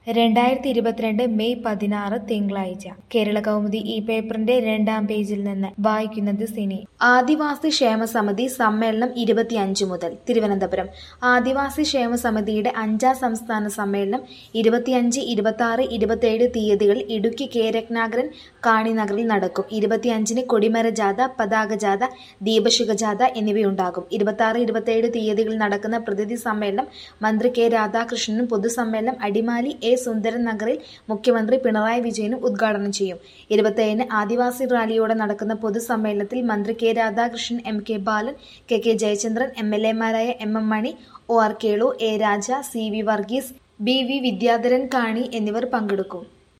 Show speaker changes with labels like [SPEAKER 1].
[SPEAKER 1] രണ്ടായിരത്തി ഇരുപത്തിരണ്ട് മെയ് പതിനാറ് തിങ്കളാഴ്ച കേരള കൗമുദി ഈ പേപ്പറിന്റെ രണ്ടാം പേജിൽ നിന്ന് വായിക്കുന്നത് സിനി ആദിവാസി ക്ഷേമ സമിതി സമ്മേളനം ഇരുപത്തിയഞ്ച് മുതൽ തിരുവനന്തപുരം ആദിവാസി ക്ഷേമ സമിതിയുടെ അഞ്ചാം സംസ്ഥാന സമ്മേളനം ഇരുപത്തിയഞ്ച് ഇരുപത്തി ആറ് ഇരുപത്തിയേഴ് തീയതികളിൽ ഇടുക്കി കെ രത്നാകരൻ കാണിനഗറിൽ നടക്കും ഇരുപത്തിയഞ്ചിന് കൊടിമര ജാഥ പതാക ജാഥ ദീപശിഖ ജാഥ എന്നിവയുണ്ടാകും ഇരുപത്തി ആറ് ഇരുപത്തിയേഴ് തീയതികളിൽ നടക്കുന്ന പ്രതിനിധി സമ്മേളനം മന്ത്രി കെ രാധാകൃഷ്ണനും പൊതുസമ്മേളനം അടിമാലി എ സുന്ദരൻ നഗറിൽ മുഖ്യമന്ത്രി പിണറായി വിജയനും ഉദ്ഘാടനം ചെയ്യും ഇരുപത്തിയേഴിന് ആദിവാസി റാലിയോടെ നടക്കുന്ന പൊതുസമ്മേളനത്തിൽ മന്ത്രി K Radhakrishnan M K Balan K K Jayachandran M L എമാരായ M M Mani O R Kelu A Raja C V Varghese B V Vidyadharan Kani എന്നിവർ പങ്കെടുക്കും